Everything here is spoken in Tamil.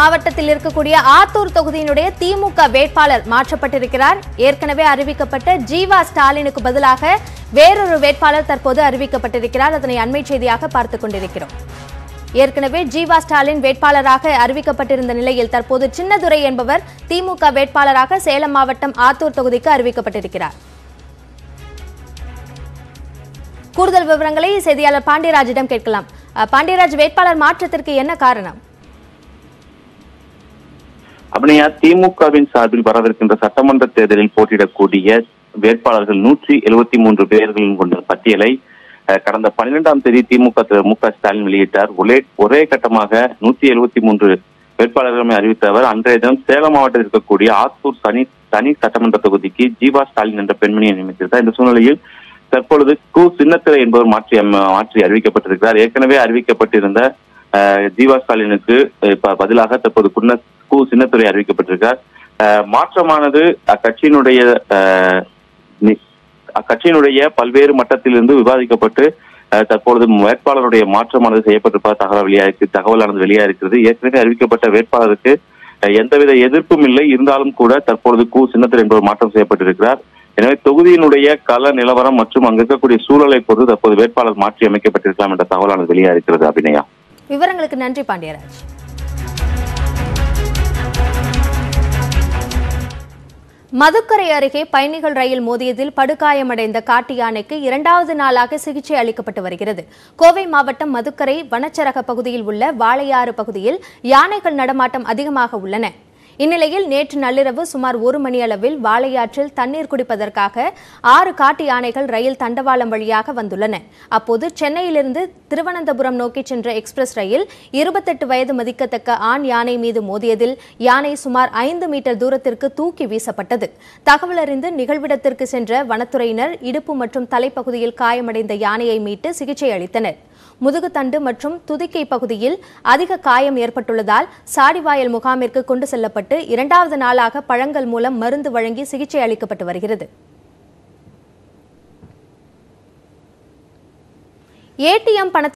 மாவட்டத்தில் இருக்கக்கூடிய ஆத்தூர் தொகுதியினுடைய திமுக வேட்பாளர் மாற்றப்பட்டிருக்கிறார் ஏற்கனவே அறிவிக்கப்பட்ட ஜீவா ஸ்டாலினுக்கு பதிலாக வேறொரு வேட்பாளர் தற்போது அறிவிக்கப்பட்டிருக்கிறார் அதனை அண்மை செய்தியாக பார்த்துக் கொண்டிருக்கிறோம் ஏற்கனவே ஜீவா ஸ்டாலின் வேட்பாளராக அறிவிக்கப்பட்டிருந்த நிலையில் தற்போது சின்னதுரை என்பவர் திமுக வேட்பாளராக சேலம் மாவட்டம் ஆத்தூர் தொகுதிக்கு அறிவிக்கப்பட்டிருக்கிறார் கூடுதல் விவரங்களை செய்தியாளர் பாண்டியராஜிடம் கேட்கலாம் அஹ், பாண்டியராஜ் வேட்பாளர் மாற்றத்திற்கு என்ன காரணம் அபிநயா திமுகவின் சார்பில் வரவிருக்கின்ற சட்டமன்ற தேர்தலில் போட்டியிடக்கூடிய வேட்பாளர்கள் நூற்றி எழுபத்தி மூன்று பேர்களின் கொண்ட பட்டியலை அஹ், கடந்த பன்னிரெண்டாம் தேதி திமுக திரு மு க ஸ்டாலின் வெளியிட்டார் ஒரே ஒரே கட்டமாக நூற்றி எழுபத்தி மூன்று வேட்பாளர்களை அறிவித்த அவர் அன்றைய தினம் சேலம் மாவட்டத்தில் இருக்கக்கூடிய ஆத்தூர் தனி தனி சட்டமன்ற தொகுதிக்கு ஜீவா ஸ்டாலின் என்ற பெண்மணியை நியமித்திருந்தார் இந்த சூழ்நிலையில் தற்பொழுது கு சின்னத்திரை என்பவர் மாற்றி அம- மாற்றி அறிவிக்கப்பட்டிருக்கிறார் ஏற்கனவே அறிவிக்கப்பட்டிருந்த அஹ், ஜீவா ஸ்டாலினுக்கு அஹ், ப- பதிலாக தற்போது குன்ன கு சின்னத்துறை அறிவிக்கப்பட்டிருக்கார் அஹ், மாற்றமானது அக்கட்சியினுடைய அஹ், நி- அக்கட்சியினுடைய பல்வேறு மட்டத்திலிருந்து விவாதிக்கப்பட்டு அஹ், தற்பொழுது வேட்பாளருடைய மாற்றமானது செய்யப்பட்டிருப்பதாக தகவல் வெளியாயிருக்கு தகவலானது வெளியாயிருக்கிறது ஏற்கனவே அறிவிக்கப்பட்ட வேட்பாளருக்கு அஹ், எந்தவித எதிர்ப்பும் இல்லை இருந்தாலும் கூட தற்பொழுது கு சின்னத்தர் என்பவர் மாற்றம் செய்யப்பட்டிருக்கிறார் எனவே தொகுதியினுடைய கள நிலவரம் மற்றும் அங்கு இருக்கக்கூடிய சூழலை பொறுத்து தற்போது வேட்பாளர் மாற்றி அமைக்கப்பட்டிருக்கலாம் என்ற தகவலானது வெளியாயிருக்கிறது அபிநயா விவரங்களுக்கு நன்றி பாண்டியராஜ் மதுக்கரை அருகே பயணிகள் ரயில் மோதியதில் படுகாயமடைந்த காட்டு யானைக்கு இரண்டாவது நாளாக சிகிச்சை அளிக்கப்பட்டு வருகிறது கோவை மாவட்டம் மதுக்கரை வனச்சரக பகுதியில் உள்ள வாளையாறு பகுதியில் யானைகள் நடமாட்டம் அதிகமாக உள்ளன இந்நிலையில் நேற்று நள்ளிரவு சுமார் ஒரு மணி அளவில் வாளையாற்றில் தண்ணீர் குடிப்பதற்காக ஆறு காட்டு யானைகள் ரயில் தண்டவாளம் வழியாக வந்துள்ளன அப்போது சென்னையிலிருந்து திருவனந்தபுரம் நோக்கி சென்ற எக்ஸ்பிரஸ் ரயில் இருபத்தெட்டு வயது மதிக்கத்தக்க ஆண் யானை மீது மோதியதில் யானை சுமார் ஐந்து மீட்டர் தூரத்திற்கு தூக்கி வீசப்பட்டது தகவல் அறிந்து நிகழ்விடத்திற்கு சென்ற வனத்துறையினர் இடுப்பு மற்றும் தலைப்பகுதியில் காயமடைந்த யானையை மீட்டு சிகிச்சை அளித்தனர் முதுகுத்தண்டு மற்றும் துதிக்கை பகுதியில் அதிக காயம் ஏற்பட்டுள்ளதால் சாடிவாயல் முகாமிற்கு கொண்டு செல்லப்பட்டு இரண்டாவது நாளாக பழங்கள் மூலம் மருந்து வழங்கி சிகிச்சை அளிக்கப்பட்டு வருகிறது ஏடிஎம் பண